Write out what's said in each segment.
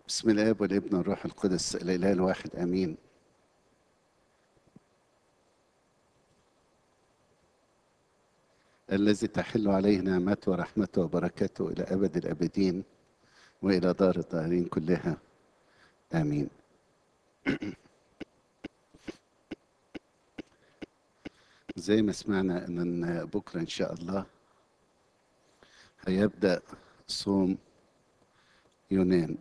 بسم الاب والابن والروح القدس الاله الواحد امين الذي تحل عليه نعمته ورحمته وبركاته الى ابد الابدين والى دار الدارين كلها امين زي ما سمعنا ان بكره ان شاء الله هيبدا صوم يونان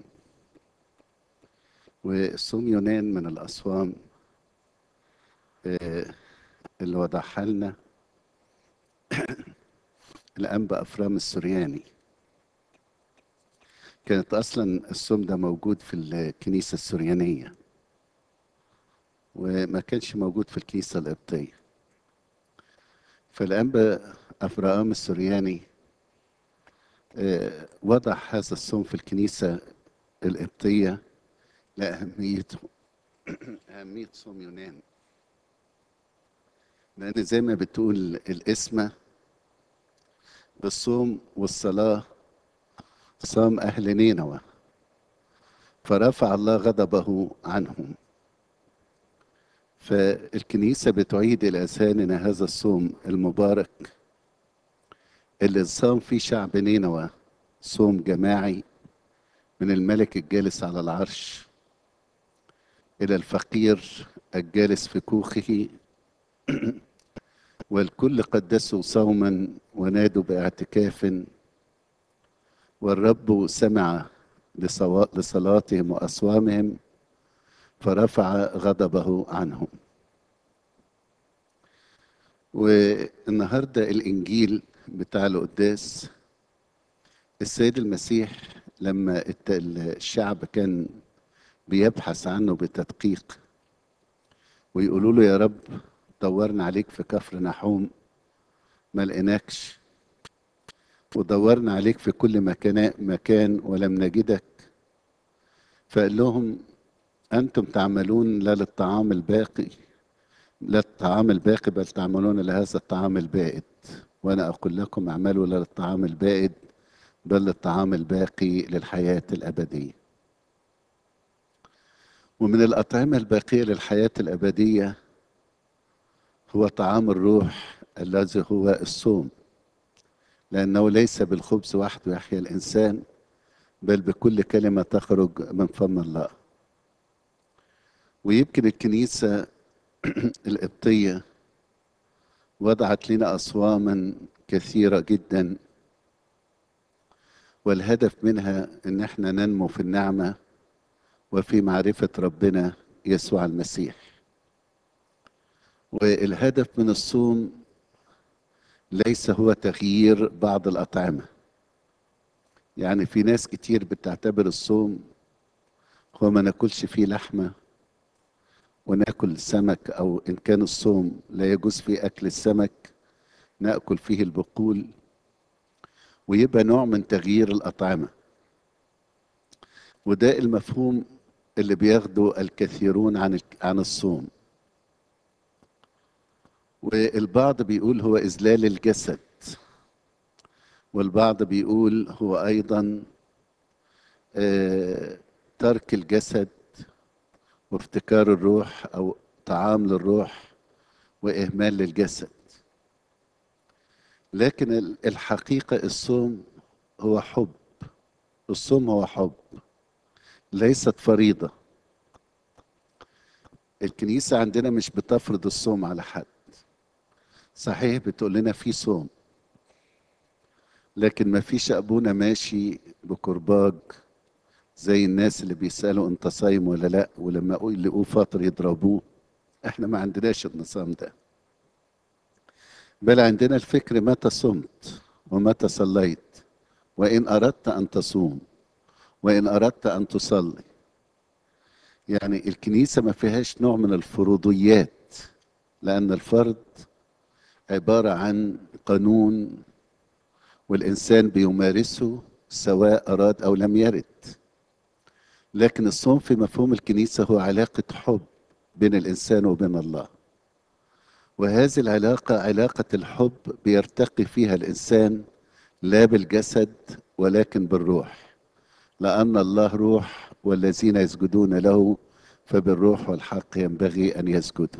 وصوم يونان من الأصوام آه، اللي وضعها لنا الأنبا أفرام السورياني كانت أصلا الصوم ده موجود في الكنيسة السوريانية وما كانش موجود في الكنيسة القبطية فالأنبا أفرام السورياني آه، وضع هذا الصوم في الكنيسة القبطية لأهميته أهمية صوم يونان لأن زي ما بتقول الاسم بالصوم والصلاة صام أهل نينوى فرفع الله غضبه عنهم فالكنيسة بتعيد إلى أذهاننا هذا الصوم المبارك اللي صام فيه شعب نينوى صوم جماعي من الملك الجالس على العرش إلى الفقير الجالس في كوخه والكل قدسوا صوما ونادوا باعتكاف والرب سمع لصوا- لصلاتهم وأصوامهم فرفع غضبه عنهم والنهارده الإنجيل بتاع القداس السيد المسيح لما الت- الشعب كان بيبحث عنه بتدقيق ويقولوا له يا رب دورنا عليك في كفر نحوم ما لقيناكش ودورنا عليك في كل مكان مكان ولم نجدك فقال لهم انتم تعملون لا للطعام الباقي لا الطعام الباقي بل تعملون لهذا الطعام البائد وانا اقول لكم اعملوا لا للطعام البائد بل للطعام الباقي للحياه الابديه ومن الأطعمة الباقية للحياة الأبدية هو طعام الروح الذي هو الصوم لأنه ليس بالخبز وحده يحيا الإنسان بل بكل كلمة تخرج من فم الله ويمكن الكنيسة القبطية وضعت لنا أصواما كثيرة جدا والهدف منها إن احنا ننمو في النعمة وفي معرفة ربنا يسوع المسيح والهدف من الصوم ليس هو تغيير بعض الأطعمة يعني في ناس كتير بتعتبر الصوم هو ما ناكلش فيه لحمة وناكل سمك أو إن كان الصوم لا يجوز فيه أكل السمك ناكل فيه البقول ويبقى نوع من تغيير الأطعمة وده المفهوم اللي بياخده الكثيرون عن عن الصوم والبعض بيقول هو إذلال الجسد والبعض بيقول هو أيضا آه، ترك الجسد وافتكار الروح أو طعام للروح وإهمال للجسد لكن ال- الحقيقة الصوم هو حب الصوم هو حب ليست فريضة الكنيسة عندنا مش بتفرض الصوم على حد صحيح بتقول لنا في صوم لكن ما فيش أبونا ماشي بكرباج زي الناس اللي بيسألوا انت صايم ولا لا ولما يلاقوه فاطر يضربوه احنا ما عندناش النظام ده بل عندنا الفكر متى صمت ومتى صليت وإن أردت أن تصوم وإن أردت أن تصلي يعني الكنيسة ما فيهاش نوع من الفروضيات لأن الفرض عبارة عن قانون والإنسان بيمارسه سواء أراد أو لم يرد لكن الصوم في مفهوم الكنيسة هو علاقة حب بين الإنسان وبين الله وهذه العلاقة علاقة الحب بيرتقي فيها الإنسان لا بالجسد ولكن بالروح لأن الله روح والذين يسجدون له فبالروح والحق ينبغي أن يسجدوا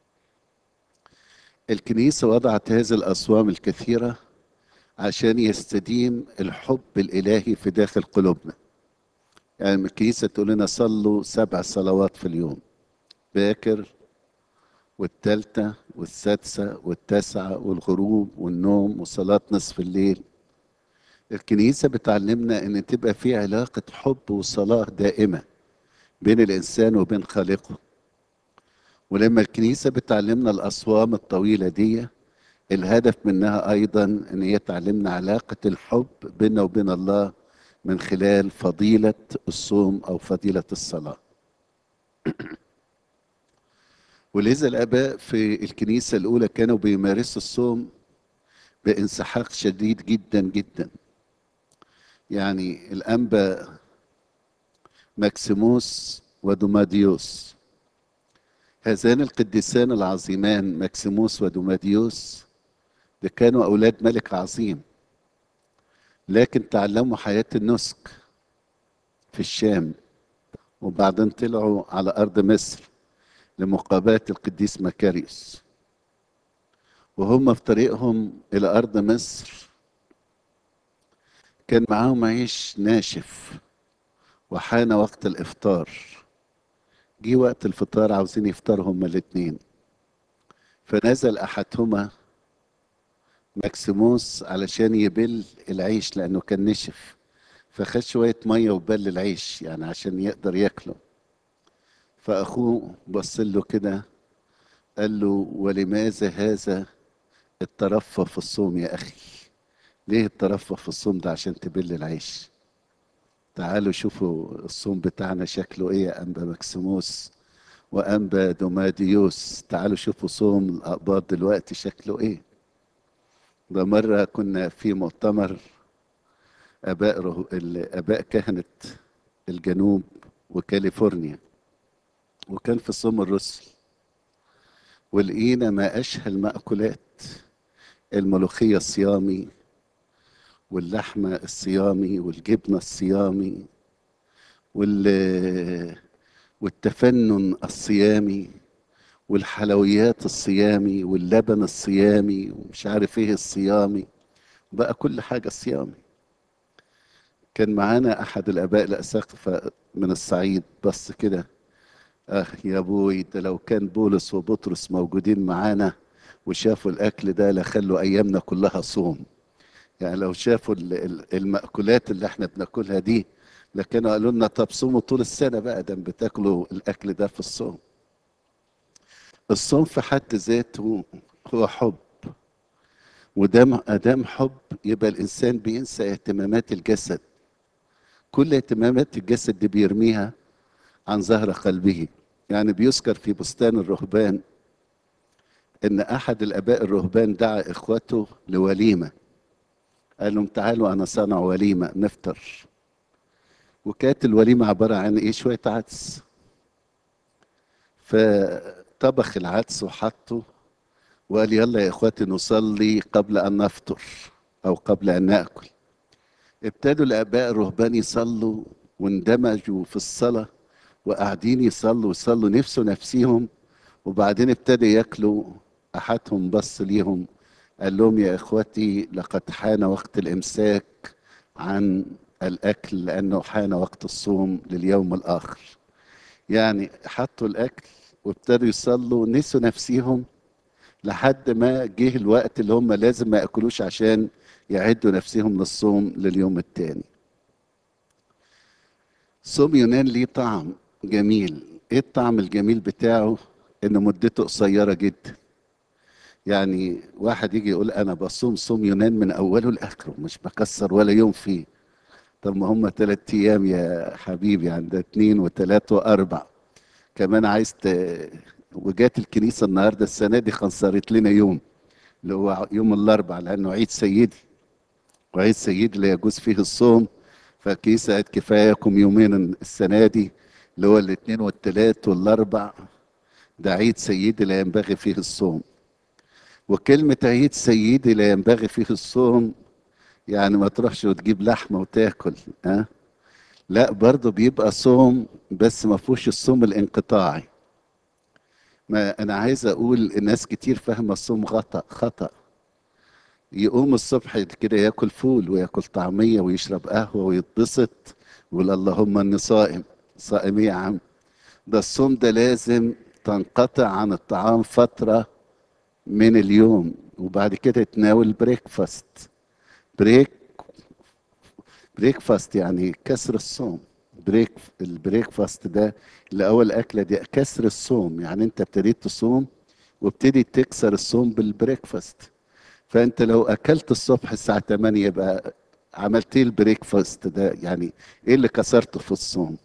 الكنيسة وضعت هذه الأصوام الكثيرة عشان يستديم الحب الإلهي في داخل قلوبنا يعني الكنيسة تقول لنا صلوا سبع صلوات في اليوم باكر والتالتة والسادسة والتاسعة والغروب والنوم وصلاة نصف الليل الكنيسة بتعلمنا ان تبقى في علاقة حب وصلاة دائمة بين الانسان وبين خالقه ولما الكنيسة بتعلمنا الاصوام الطويلة دي الهدف منها ايضا ان هي تعلمنا علاقة الحب بيننا وبين الله من خلال فضيلة الصوم او فضيلة الصلاة ولذا الاباء في الكنيسة الاولى كانوا بيمارسوا الصوم بانسحاق شديد جدا جدا يعني الأنبا ماكسيموس ودوماديوس هذان القديسان العظيمان ماكسيموس ودوماديوس ده كانوا أولاد ملك عظيم لكن تعلموا حياة النسك في الشام وبعدين طلعوا على أرض مصر لمقابلة القديس مكاريوس وهم في طريقهم إلى أرض مصر كان معاهم عيش ناشف وحان وقت الافطار جه وقت الفطار عاوزين يفطروا هما الاتنين فنزل احدهما ماكسيموس علشان يبل العيش لانه كان نشف فخد شوية مية وبل العيش يعني عشان يقدر ياكله فأخوه بص له كده قال له ولماذا هذا الترفه في الصوم يا أخي ليه الترفه في الصوم ده عشان تبل العيش تعالوا شوفوا الصوم بتاعنا شكله ايه يا انبا مكسيموس وانبا دوماديوس تعالوا شوفوا صوم الاقباط دلوقتي شكله ايه ده مرة كنا في مؤتمر اباء ره... اباء كهنة الجنوب وكاليفورنيا وكان في صوم الرسل ولقينا ما اشهى المأكولات الملوخية الصيامي واللحمة الصيامي والجبنة الصيامي وال والتفنن الصيامي والحلويات الصيامي واللبن الصيامي ومش عارف ايه الصيامي بقى كل حاجة صيامي كان معانا أحد الآباء الأساقفة من الصعيد بس كده آه يا أبوي ده لو كان بولس وبطرس موجودين معانا وشافوا الأكل ده لخلوا أيامنا كلها صوم يعني لو شافوا المأكولات اللي احنا بناكلها دي لكانوا قالوا لنا طب صوموا طول السنة بقى ده بتاكلوا الأكل ده في الصوم الصوم في حد ذاته هو حب ودام ادام حب يبقى الانسان بينسى اهتمامات الجسد كل اهتمامات الجسد دي بيرميها عن ظهر قلبه يعني بيذكر في بستان الرهبان ان احد الاباء الرهبان دعا اخوته لوليمه قال لهم تعالوا انا صانع وليمه نفطر وكانت الوليمه عباره عن ايه شويه عدس فطبخ العدس وحطه وقال يلا يا اخواتي نصلي قبل ان نفطر او قبل ان ناكل ابتدوا الاباء الرهبان يصلوا واندمجوا في الصلاه وقاعدين يصلوا يصلوا نفسه نفسيهم وبعدين ابتدوا ياكلوا احدهم بص ليهم قال لهم يا اخوتي لقد حان وقت الامساك عن الاكل لانه حان وقت الصوم لليوم الاخر يعني حطوا الاكل وابتدوا يصلوا نسوا نفسيهم لحد ما جه الوقت اللي هم لازم ما ياكلوش عشان يعدوا نفسهم للصوم لليوم التاني صوم يونان ليه طعم جميل ايه الطعم الجميل بتاعه ان مدته قصيره جدا يعني واحد يجي يقول انا بصوم صوم يونان من اوله لاخره مش بكسر ولا يوم فيه طب ما هم ثلاث ايام يا حبيبي عند اتنين وثلاث واربع كمان عايز ت... وجات الكنيسه النهارده السنه دي خنصرت لنا يوم اللي هو يوم الاربع لانه عيد سيدي وعيد سيدي لا يجوز فيه الصوم فالكنيسه قالت كفاياكم يومين السنه دي اللي هو الاثنين والثلاث والاربع ده عيد سيدي لا ينبغي فيه الصوم وكلمة عيد سيدي لا ينبغي فيه الصوم يعني ما تروحش وتجيب لحمة وتاكل ها لا برضه بيبقى صوم بس ما فيهوش الصوم الانقطاعي ما انا عايز اقول الناس كتير فاهمه الصوم خطا خطا يقوم الصبح كده ياكل فول وياكل طعميه ويشرب قهوه ويتبسط ويقول اللهم اني صائم صائم ايه يا عم ده الصوم ده لازم تنقطع عن الطعام فتره من اليوم وبعد كده تناول بريكفاست بريك بريكفاست يعني كسر الصوم بريك البريكفاست ده اللي اول اكله دي كسر الصوم يعني انت ابتديت تصوم وابتدي تكسر الصوم بالبريكفاست فانت لو اكلت الصبح الساعه 8 يبقى عملت ايه البريكفاست ده يعني ايه اللي كسرته في الصوم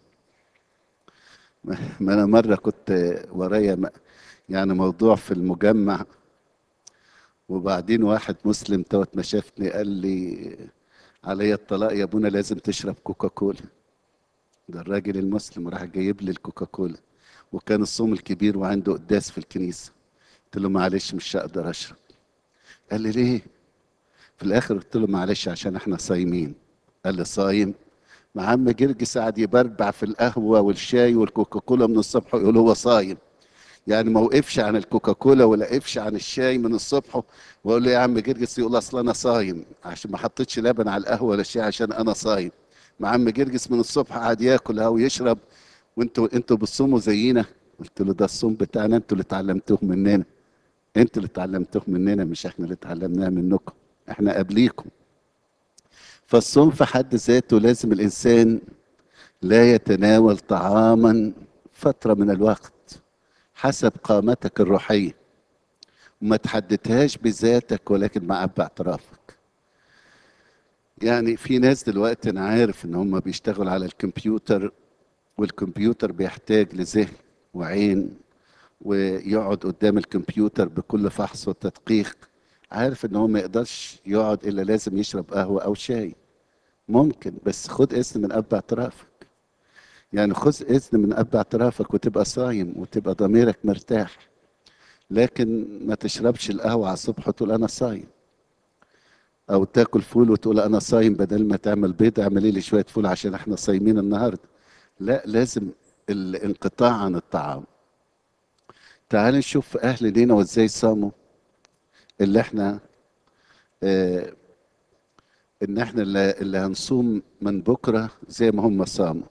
ما انا مره كنت ورايا م- يعني موضوع في المجمع وبعدين واحد مسلم توت ما شافني قال لي عليا الطلاق يا ابونا لازم تشرب كوكاكولا ده الراجل المسلم راح جايب لي الكوكاكولا وكان الصوم الكبير وعنده قداس في الكنيسه قلت له معلش مش هقدر اشرب قال لي ليه في الاخر قلت له معلش عشان احنا صايمين قال لي صايم مع عم جرجس قعد يبربع في القهوه والشاي والكوكاكولا من الصبح ويقول هو صايم يعني ما وقفش عن الكوكاكولا ولا وقفش عن الشاي من الصبح واقول له يا عم جرجس يقول اصل انا صايم عشان ما حطيتش لبن على القهوه ولا شاي عشان انا صايم مع عم جرجس من الصبح قعد ياكل اهو ويشرب وانتوا انتوا بتصوموا زينا قلت له ده الصوم بتاعنا انتوا اللي اتعلمتوه مننا انتوا اللي اتعلمتوه مننا مش احنا اللي اتعلمناه منكم احنا قبليكم فالصوم في حد ذاته لازم الانسان لا يتناول طعاما فتره من الوقت حسب قامتك الروحيه وما تحددهاش بذاتك ولكن مع اب اعترافك يعني في ناس دلوقتي انا عارف ان هم بيشتغلوا على الكمبيوتر والكمبيوتر بيحتاج لذهن وعين ويقعد قدام الكمبيوتر بكل فحص وتدقيق عارف ان هو ما يقدرش يقعد الا لازم يشرب قهوه او شاي ممكن بس خد اذن من اب اعترافك يعني خذ اذن من اب اعترافك وتبقى صايم وتبقى ضميرك مرتاح لكن ما تشربش القهوه على الصبح وتقول انا صايم او تاكل فول وتقول انا صايم بدل ما تعمل بيض اعملي لي شويه فول عشان احنا صايمين النهارده لا لازم الانقطاع عن الطعام تعال نشوف اهل نينوى ازاي صاموا اللي احنا اه ان احنا اللي, اللي هنصوم من بكره زي ما هم صاموا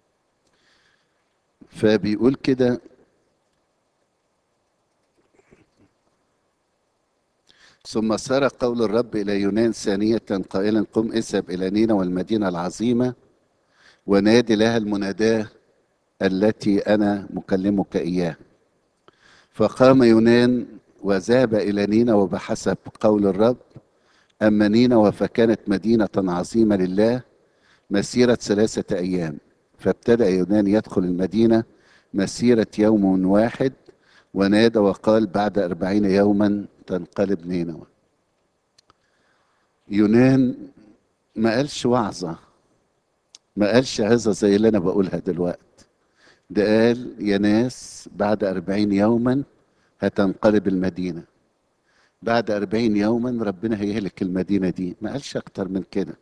فبيقول كده ثم سار قول الرب إلى يونان ثانية قائلا قم اذهب إلى نينوى والمدينة العظيمة ونادي لها المناداة التي أنا مكلمك إياها فقام يونان وذهب إلى نينوى بحسب قول الرب أما نينوى فكانت مدينة عظيمة لله مسيرة ثلاثة أيام فابتدأ يونان يدخل المدينة مسيرة يوم واحد ونادى وقال بعد أربعين يوما تنقلب نينوى يونان ما قالش وعظة ما قالش عظة زي اللي أنا بقولها دلوقتي ده قال يا ناس بعد أربعين يوما هتنقلب المدينة بعد أربعين يوما ربنا هيهلك المدينة دي ما قالش أكتر من كده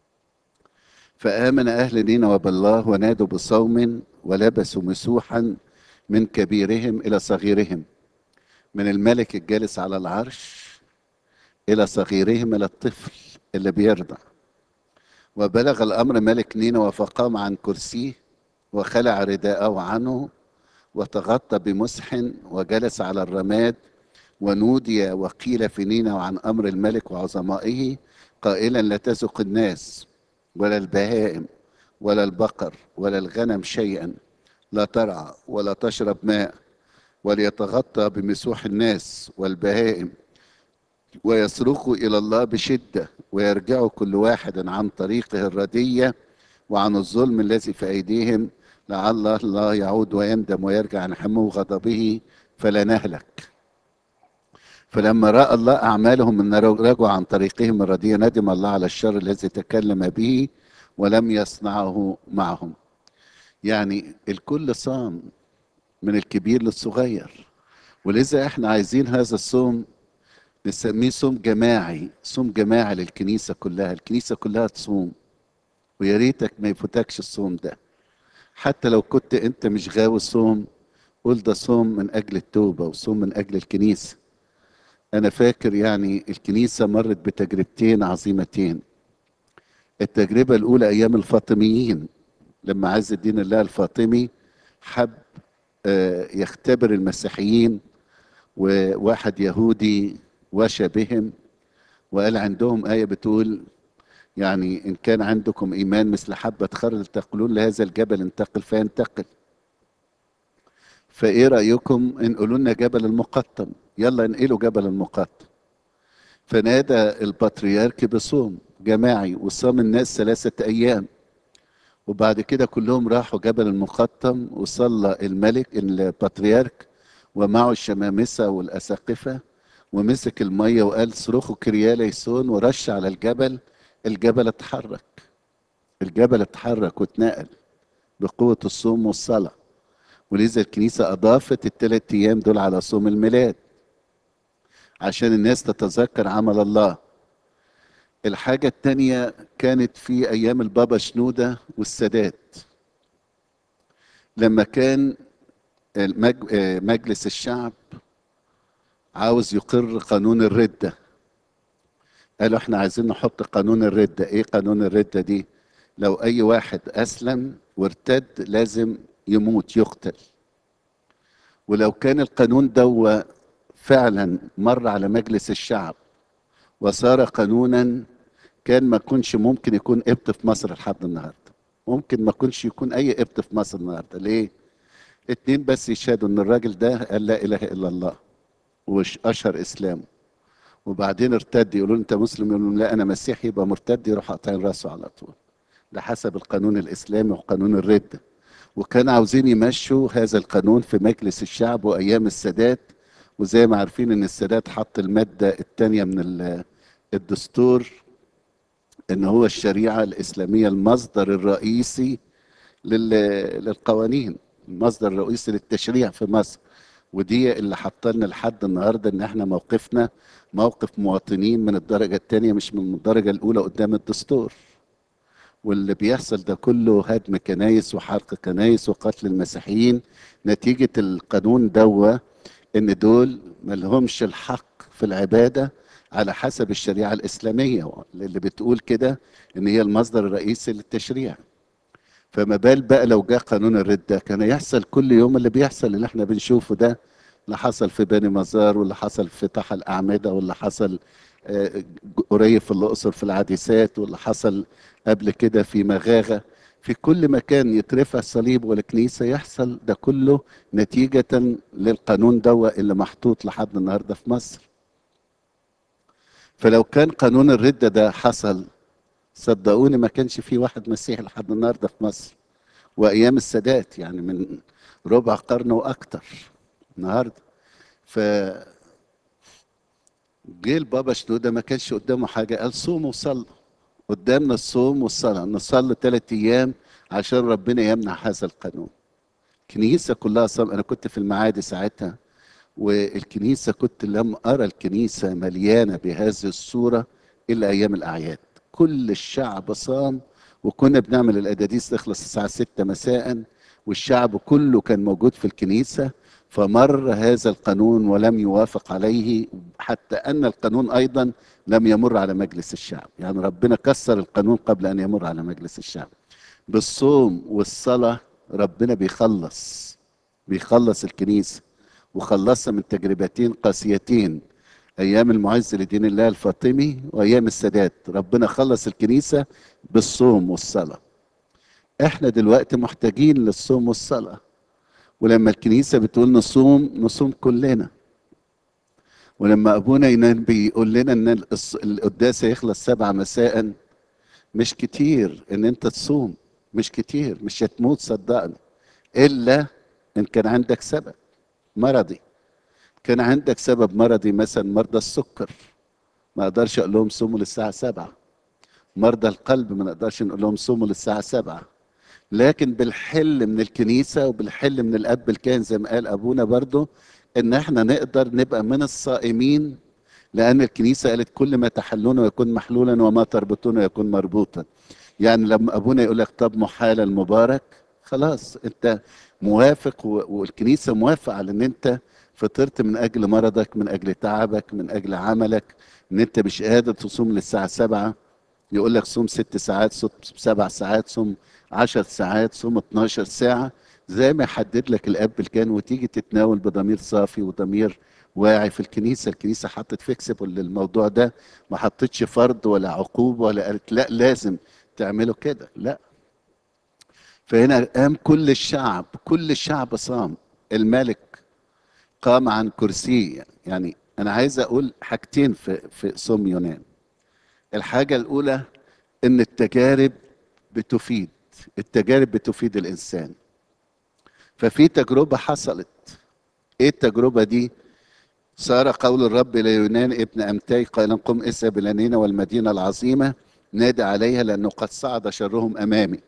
فآمن أهل نينوى بالله ونادوا بصوم ولبسوا مسوحا من كبيرهم إلى صغيرهم من الملك الجالس على العرش إلى صغيرهم إلى الطفل اللي بيرضع وبلغ الأمر ملك نينوى فقام عن كرسيه وخلع رداءه عنه وتغطى بمسح وجلس على الرماد ونودي وقيل في نينوى عن أمر الملك وعظمائه قائلا لا تزق الناس ولا البهائم ولا البقر ولا الغنم شيئا لا ترعى ولا تشرب ماء وليتغطى بمسوح الناس والبهائم ويصرخوا الى الله بشده ويرجعوا كل واحد عن طريقه الرديه وعن الظلم الذي في ايديهم لعل الله يعود ويندم ويرجع عن حمو غضبه فلا نهلك فلما راى الله اعمالهم ان رجعوا عن طريقهم الرديه ندم الله على الشر الذي تكلم به ولم يصنعه معهم يعني الكل صام من الكبير للصغير ولذا احنا عايزين هذا الصوم نسميه صوم جماعي صوم جماعي للكنيسة كلها الكنيسة كلها تصوم ويا ريتك ما يفوتكش الصوم ده حتى لو كنت انت مش غاوي صوم قول ده صوم من اجل التوبه وصوم من اجل الكنيسه انا فاكر يعني الكنيسه مرت بتجربتين عظيمتين التجربه الاولى ايام الفاطميين لما عز الدين الله الفاطمي حب آه، يختبر المسيحيين وواحد يهودي وشى بهم وقال عندهم آية بتقول يعني إن كان عندكم إيمان مثل حبة خردل تقولون لهذا الجبل انتقل فينتقل فإيه رأيكم انقلوا لنا جبل المقطم يلا انقلوا جبل المقطم فنادى البطريرك بصوم جماعي وصام الناس ثلاثة أيام وبعد كده كلهم راحوا جبل المقطم وصلى الملك البطريرك ومعه الشمامسة والأساقفة ومسك المية وقال صرخوا كريا ليسون ورش على الجبل الجبل اتحرك الجبل اتحرك واتنقل بقوة الصوم والصلاة ولذا الكنيسة أضافت الثلاث أيام دول على صوم الميلاد عشان الناس تتذكر عمل الله الحاجة التانية كانت في أيام البابا شنودة والسادات لما كان المج- آه، مجلس الشعب عاوز يقر قانون الردة قالوا احنا عايزين نحط قانون الردة ايه قانون الردة دي لو اي واحد اسلم وارتد لازم يموت يقتل ولو كان القانون ده فعلا مر على مجلس الشعب وصار قانونا كان ما كنش ممكن يكون قبط في مصر لحد النهارده ممكن ما كنش يكون اي قبط في مصر النهارده ليه اتنين بس يشهدوا ان الراجل ده قال لا اله الا الله واشهر اسلامه وبعدين ارتد يقولوا له انت مسلم يقولوا لهم لا انا مسيحي يبقى مرتد يروح قاطعين راسه على طول ده حسب القانون الاسلامي وقانون الرده وكانوا عاوزين يمشوا هذا القانون في مجلس الشعب وايام السادات وزي ما عارفين ان السادات حط الماده الثانيه من ال- الدستور ان هو الشريعه الاسلاميه المصدر الرئيسي لل- للقوانين المصدر الرئيسي للتشريع في مصر ودي اللي حطلنا لحد النهارده ان احنا موقفنا موقف مواطنين من الدرجه الثانيه مش من الدرجه الاولى قدام الدستور واللي بيحصل ده كله هدم كنايس وحرق كنايس وقتل المسيحيين نتيجه القانون دوا ان دول ملهمش الحق في العباده على حسب الشريعه الاسلاميه اللي بتقول كده ان هي المصدر الرئيسي للتشريع فما بال بقى لو جاء قانون الردة كان يحصل كل يوم اللي بيحصل اللي احنا بنشوفه ده اللي حصل في بني مزار واللي حصل في طحا الأعمدة واللي حصل آه، قريب في الأقصر في العديسات واللي حصل قبل كده في مغاغة في كل مكان يترفع الصليب والكنيسة يحصل ده كله نتيجة للقانون دوا اللي محطوط لحد النهاردة في مصر فلو كان قانون الردة ده حصل صدقوني ما كانش في واحد مسيحي لحد النهارده في مصر وايام السادات يعني من ربع قرن واكتر النهارده ف جه البابا شنودة ما كانش قدامه حاجه قال صوموا وصلوا قدامنا الصوم والصلاه نصلي ثلاث ايام عشان ربنا يمنع هذا القانون الكنيسه كلها صام انا كنت في المعادي ساعتها والكنيسه كنت لم ارى الكنيسه مليانه بهذه الصوره الا ايام الاعياد كل الشعب صام وكنا بنعمل الأداديس تخلص الساعة 6 مساء والشعب كله كان موجود في الكنيسة فمر هذا القانون ولم يوافق عليه حتى أن القانون أيضا لم يمر على مجلس الشعب يعني ربنا كسر القانون قبل أن يمر على مجلس الشعب بالصوم والصلاة ربنا بيخلص بيخلص الكنيسة وخلصها من تجربتين قاسيتين ايام المعز لدين الله الفاطمي وايام السادات ربنا خلص الكنيسه بالصوم والصلاه احنا دلوقتي محتاجين للصوم والصلاه ولما الكنيسه بتقول نصوم نصوم كلنا ولما ابونا ينام بيقول لنا ان القص- القداس هيخلص سبعة مساء مش كتير ان انت تصوم مش كتير مش هتموت صدقني الا ان كان عندك سبب مرضي كان عندك سبب مرضي مثلا مرضى السكر ما اقدرش اقول لهم صوموا للساعه سبعة مرضى القلب ما نقدرش نقول لهم صوموا للساعه سبعة لكن بالحل من الكنيسه وبالحل من الاب الكاهن زي ما قال ابونا برضو ان احنا نقدر نبقى من الصائمين لان الكنيسه قالت كل ما تحلون يكون محلولا وما تربطون يكون مربوطا يعني لما ابونا يقول لك طب محال المبارك خلاص انت موافق و- والكنيسه موافقه على ان انت فطرت من اجل مرضك من اجل تعبك من اجل عملك ان انت مش قادر تصوم للساعه سبعة يقول لك صوم ست ساعات صوم سبع ساعات صوم عشر ساعات صوم 12 ساعة زي ما يحدد لك الأب الكان وتيجي تتناول بضمير صافي وضمير واعي في الكنيسة الكنيسة حطت فيكسبل للموضوع ده ما حطتش فرض ولا عقوبة ولا قالت لا لازم تعملوا كده لا فهنا قام كل الشعب كل الشعب صام الملك قام عن كرسيه يعني انا عايز اقول حاجتين في في صوم يونان الحاجه الاولى ان التجارب بتفيد التجارب بتفيد الانسان ففي تجربه حصلت ايه التجربه دي صار قول الرب الى يونان ابن امتاي قائلا قم اذهب الى نينوى والمدينه العظيمه نادى عليها لانه قد صعد شرهم امامي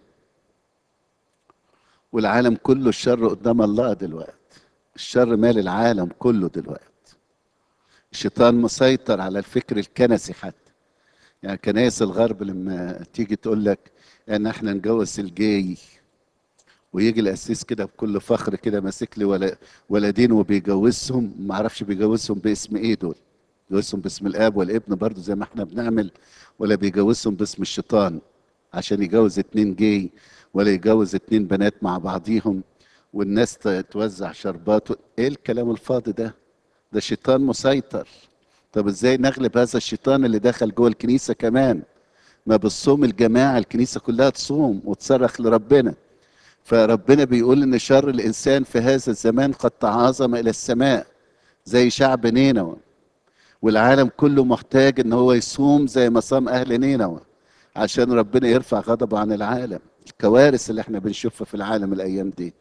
والعالم كله الشر قدام الله دلوقتي الشر مال العالم كله دلوقتي الشيطان مسيطر على الفكر الكنسي حتى يعني كنايس الغرب لما تيجي تقول لك ان احنا نجوز الجاي ويجي القسيس كده بكل فخر كده ماسك لي ولا ولدين وبيجوزهم ما اعرفش بيجوزهم باسم ايه دول بيجوزهم باسم الاب والابن برضه زي ما احنا بنعمل ولا بيجوزهم باسم الشيطان عشان يجوز اتنين جاي ولا يجوز اتنين بنات مع بعضيهم والناس ت- توزع شربات ايه الكلام الفاضي ده ده شيطان مسيطر طب ازاي نغلب هذا الشيطان اللي دخل جوه الكنيسه كمان ما بالصوم الجماعه الكنيسه كلها تصوم وتصرخ لربنا فربنا بيقول ان شر الانسان في هذا الزمان قد تعاظم الى السماء زي شعب نينوى والعالم كله محتاج ان هو يصوم زي ما صام اهل نينوى عشان ربنا يرفع غضبه عن العالم الكوارث اللي احنا بنشوفها في العالم الايام دي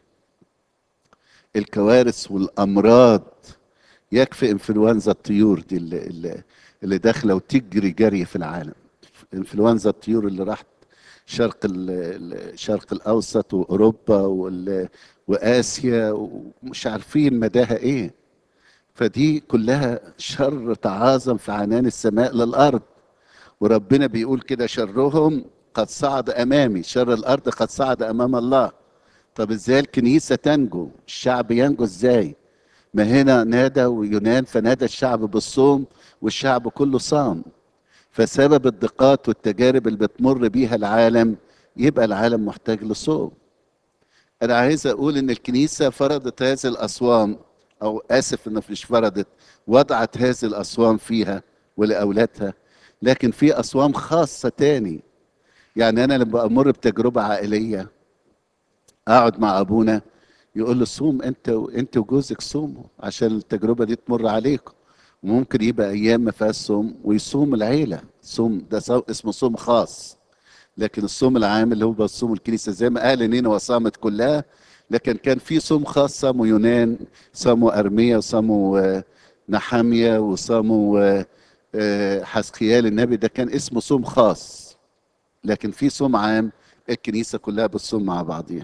الكوارث والامراض يكفي انفلونزا الطيور دي اللي, اللي, اللي داخله وتجري جري في العالم انفلونزا الطيور اللي راحت شرق ال- الشرق الاوسط واوروبا وال- واسيا ومش عارفين مداها ايه فدي كلها شر تعاظم في عنان السماء للارض وربنا بيقول كده شرهم قد صعد امامي شر الارض قد صعد امام الله طب ازاي الكنيسه تنجو الشعب ينجو ازاي ما هنا نادى ويونان فنادى الشعب بالصوم والشعب كله صام فسبب الضيقات والتجارب اللي بتمر بيها العالم يبقى العالم محتاج لصوم انا عايز اقول ان الكنيسه فرضت هذه الاصوام او اسف انه مش فرضت وضعت هذه الاصوام فيها ولاولادها لكن في اصوام خاصه تاني يعني انا لما امر بتجربه عائليه اقعد مع ابونا يقول له صوم انت انت وجوزك صوموا عشان التجربه دي تمر عليكم وممكن يبقى ايام ما فيهاش صوم ويصوم العيله صوم ده صوم اسمه صوم خاص لكن الصوم العام اللي هو صوم الكنيسه زي ما قال نينوى صامت كلها لكن كان في صوم خاص صاموا يونان صاموا ارميا وصاموا آه، نحاميه وصاموا آه، آه، حسقيال النبي ده كان اسمه صوم خاص لكن في صوم عام الكنيسه كلها بتصوم مع بعضيها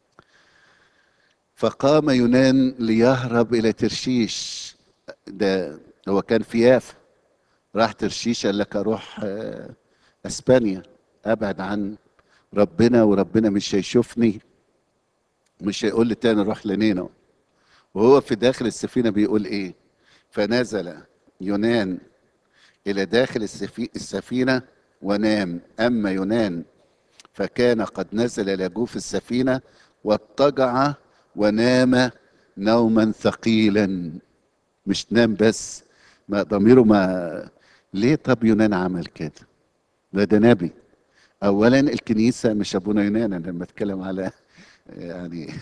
فقام يونان ليهرب الى ترشيش ده هو كان في يافا راح ترشيش قال لك اروح آه، اسبانيا ابعد عن ربنا وربنا مش هيشوفني مش هيقول لي تاني روح لنينو وهو في داخل السفينه بيقول ايه فنزل يونان الى داخل السفي- السفينه ونام اما يونان فكان قد نزل الى جوف السفينه واضطجع ونام نوما ثقيلا مش نام بس ما ضميره ما ليه طب يونان عمل كده ده ده نبي اولا الكنيسه مش ابونا يونان انا لما اتكلم على يعني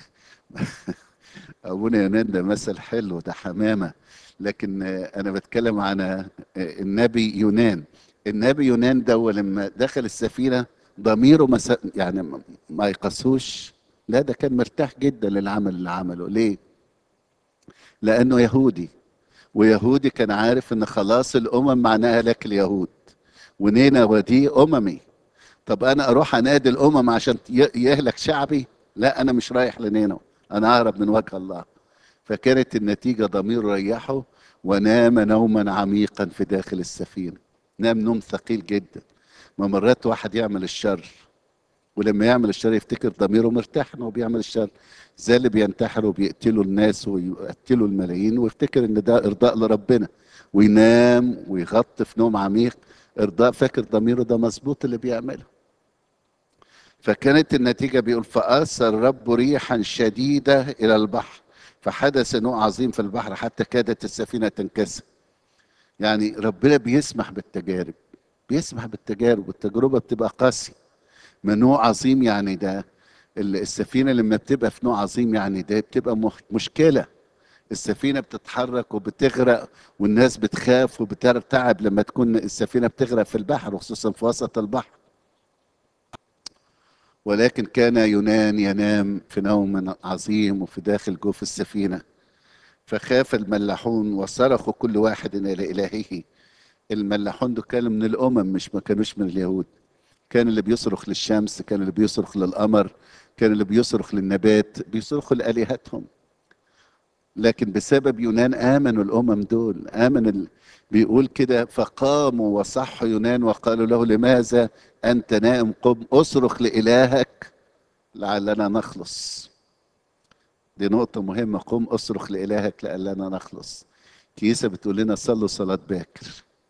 ابونا يونان ده مثل حلو ده حمامه لكن انا بتكلم عن النبي يونان النبي يونان ده هو لما دخل السفينه ضميره ما س- يعني ما- ما يقاسوش لا ده كان مرتاح جدا للعمل اللي عمله ليه لانه يهودي ويهودي كان عارف ان خلاص الامم معناها لك اليهود ونينوى دي اممي طب انا اروح انادي الامم عشان ي- يهلك شعبي لا انا مش رايح لنينوى انا اهرب من وجه الله فكانت النتيجه ضمير ريحه ونام نوما عميقا في داخل السفينه نام نوم ثقيل جدا ما مرات واحد يعمل الشر ولما يعمل الشر يفتكر ضميره مرتاح انه بيعمل الشر زي اللي بينتحروا وبيقتلوا الناس ويقتلوا الملايين ويفتكر ان ده ارضاء لربنا وينام ويغطي في نوم عميق ارضاء فاكر ضميره ده مظبوط اللي بيعمله فكانت النتيجة بيقول فأرسل الرب ريحا شديدة إلى البحر فحدث نوع عظيم في البحر حتى كادت السفينة تنكسر يعني ربنا بيسمح بالتجارب بيسمح بالتجارب والتجربة بتبقى قاسية من نوع عظيم يعني ده السفينة لما بتبقى في نوع عظيم يعني ده بتبقى مشكلة السفينة بتتحرك وبتغرق والناس بتخاف وبترتعب لما تكون السفينة بتغرق في البحر وخصوصا في وسط البحر ولكن كان يونان ينام في نوم عظيم وفي داخل جوف السفينة فخاف الملاحون وصرخوا كل واحد إلى إلهه الملاحون دول كانوا من الأمم مش ما كانوش من اليهود كان اللي بيصرخ للشمس كان اللي بيصرخ للقمر كان اللي بيصرخ للنبات بيصرخوا لآلهتهم لكن بسبب يونان آمنوا الأمم دول آمن ال... بيقول كده فقاموا وصحوا يونان وقالوا له لماذا أنت نائم قم أصرخ لإلهك لعلنا نخلص دي نقطة مهمة قم أصرخ لإلهك لعلنا نخلص كيسة بتقول لنا صلوا صلاة باكر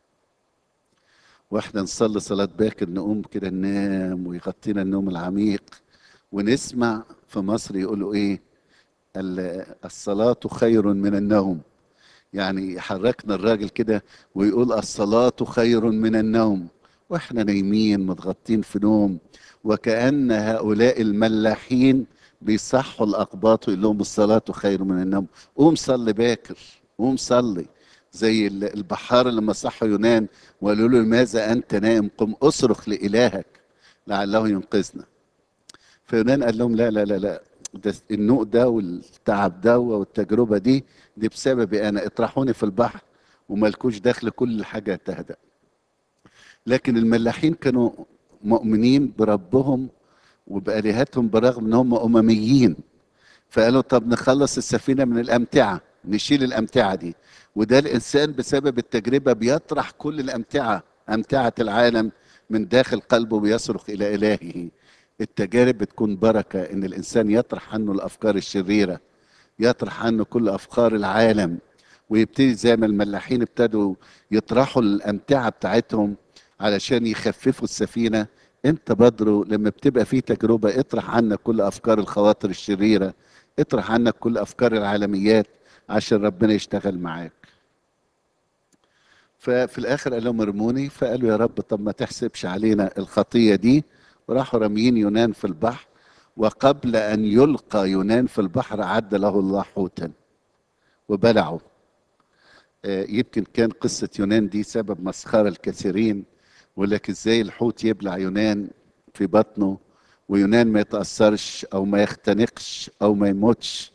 واحنا نصلي صلاة باكر نقوم كده ننام ويغطينا النوم العميق ونسمع في مصر يقولوا ايه الصلاة خير من النوم يعني يحركنا الراجل كده ويقول الصلاة خير من النوم واحنا نايمين متغطين في نوم وكأن هؤلاء الملاحين بيصحوا الأقباط ويقول لهم الصلاة خير من النوم قوم صلي باكر قوم صلي زي البحار لما صحوا يونان وقالوا له لماذا أنت نائم قم أصرخ لإلهك لعله ينقذنا فيونان قال لهم لا لا لا لا ده النوء ده والتعب ده والتجربة دي دي بسببي أنا اطرحوني في البحر وملكوش دخل كل حاجة تهدأ لكن الملاحين كانوا مؤمنين بربهم وبآلهتهم برغم ان هم أمميين فقالوا طب نخلص السفينة من الأمتعة نشيل الأمتعة دي وده الإنسان بسبب التجربة بيطرح كل الأمتعة أمتعة العالم من داخل قلبه بيصرخ إلى إلهه التجارب بتكون بركة إن الإنسان يطرح عنه الأفكار الشريرة يطرح عنه كل أفكار العالم ويبتدي زي ما الملاحين ابتدوا يطرحوا الأمتعة بتاعتهم علشان يخففوا السفينة انت بدرو لما بتبقى في تجربة اطرح عنك كل أفكار الخواطر الشريرة اطرح عنك كل أفكار العالميات عشان ربنا يشتغل معاك ففي الآخر قال لهم ارموني فقالوا يا رب طب ما تحسبش علينا الخطية دي وراحوا راميين يونان في البحر وقبل أن يلقى يونان في البحر عد له الله حوتا وبلعه يمكن كان قصة يونان دي سبب مسخرة الكثيرين ولكن ازاي الحوت يبلع يونان في بطنه ويونان ما يتأثرش أو ما يختنقش أو ما يموتش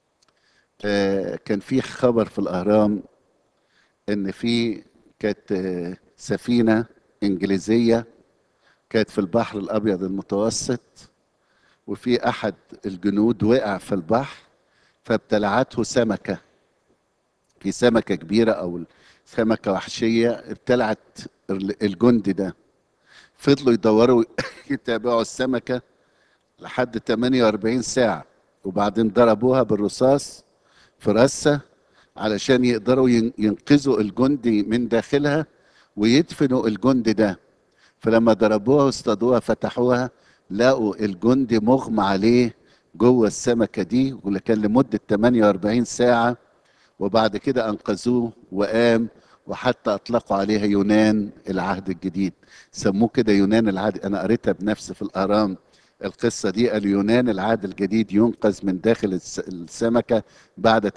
كان في خبر في الأهرام إن في كانت سفينة إنجليزية كانت في البحر الأبيض المتوسط وفي أحد الجنود وقع في البحر فابتلعته سمكة في سمكة كبيرة أو سمكة وحشية ابتلعت الجندي ده فضلوا يدوروا يتابعوا السمكة لحد 48 ساعة وبعدين ضربوها بالرصاص في راسها علشان يقدروا ينقذوا الجندي من داخلها ويدفنوا الجندي ده فلما ضربوها واصطادوها فتحوها لقوا الجندي مغمى عليه جوه السمكة دي واللي كان لمدة 48 ساعة وبعد كده أنقذوه وقام وحتى أطلقوا عليها يونان العهد الجديد سموه كده يونان العهد أنا قريتها بنفسي في الأهرام القصة دي قال يونان العهد الجديد ينقذ من داخل السمكة بعد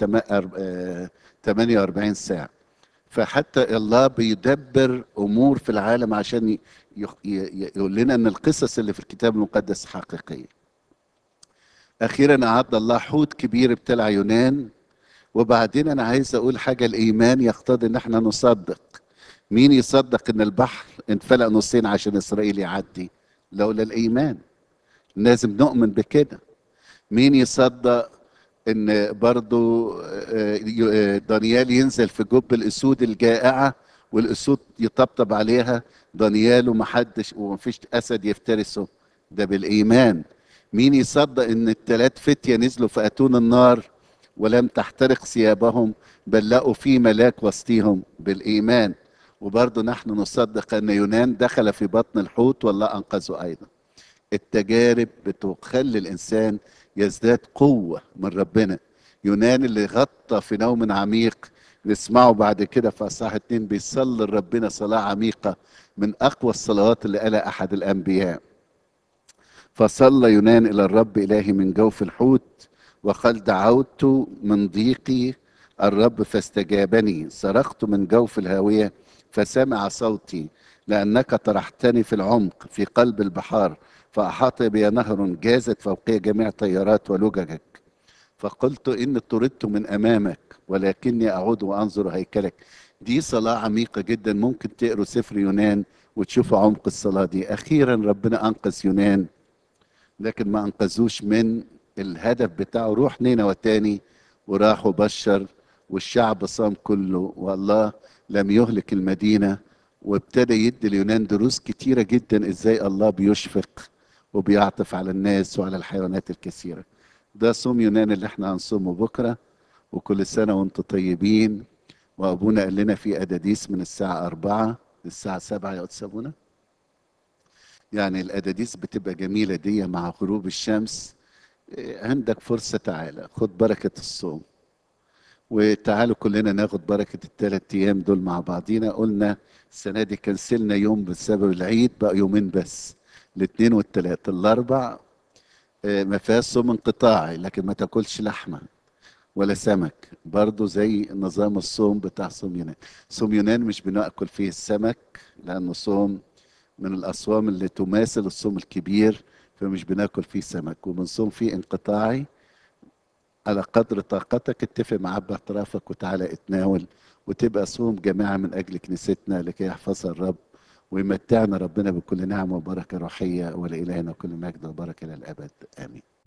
48 ساعة فحتى الله بيدبر أمور في العالم عشان يقول لنا أن القصص اللي في الكتاب المقدس حقيقية أخيرا أعد الله حوت كبير ابتلع يونان وبعدين أنا عايز أقول حاجة الإيمان يقتضي إن احنا نصدق مين يصدق إن البحر انفلق نصين عشان إسرائيل يعدي لولا الإيمان لازم نؤمن بكده مين يصدق ان برضو دانيال ينزل في جب الاسود الجائعه والاسود يطبطب عليها دانيال ومحدش ومفيش اسد يفترسه ده بالايمان مين يصدق ان التلات فتية نزلوا فاتون النار ولم تحترق ثيابهم بل لقوا في ملاك وسطيهم بالايمان وبرضه نحن نصدق ان يونان دخل في بطن الحوت والله انقذه ايضا التجارب بتخلي الانسان يزداد قوه من ربنا يونان اللي غطى في نوم عميق نسمعه بعد كده في اصحاح اتنين بيصلي لربنا صلاه عميقه من اقوى الصلوات اللي قالها احد الانبياء فصلى يونان الى الرب الهي من جوف الحوت وقال دعوت من ضيقي الرب فاستجابني صرخت من جوف الهاويه فسمع صوتي لانك طرحتني في العمق في قلب البحار فاحاط بي نهر جازت فوقي جميع طيارات ولججك فقلت إن طردت من أمامك ولكني أعود وأنظر هيكلك دي صلاة عميقة جدا ممكن تقروا سفر يونان وتشوفوا عمق الصلاة دي أخيرا ربنا أنقذ يونان لكن ما أنقذوش من الهدف بتاعه روح نينوى تاني وراح وبشر والشعب صام كله والله لم يهلك المدينة وابتدى يدي اليونان دروس كتيرة جدا ازاي الله بيشفق وبيعطف على الناس وعلى الحيوانات الكثيره ده صوم يونان اللي احنا هنصومه بكرة وكل سنة وانتم طيبين وأبونا قال لنا في أداديس من الساعة أربعة للساعة سبعة يا أستاذ أبونا يعني الأداديس بتبقى جميلة دي مع غروب الشمس إيه، عندك فرصة تعالى خد بركة الصوم وتعالوا كلنا ناخد بركة الثلاث أيام دول مع بعضينا قلنا السنة دي كنسلنا يوم بسبب العيد بقى يومين بس الاثنين والثلاث الأربع آه، ما فيهاش صوم انقطاعي لكن ما تاكلش لحمه ولا سمك برضه زي نظام الصوم بتاع صوم يونان صوم يونان مش بناكل فيه السمك لانه صوم من الاصوام اللي تماثل الصوم الكبير فمش بناكل فيه سمك وبنصوم فيه انقطاعي على قدر طاقتك اتفق مع اب اطرافك وتعالى اتناول وتبقى صوم جماعه من اجل كنيستنا لكي يحفظها الرب ويمتعنا ربنا بكل نعمه وبركه روحيه ولالهنا كل مجد وبركه الى الابد امين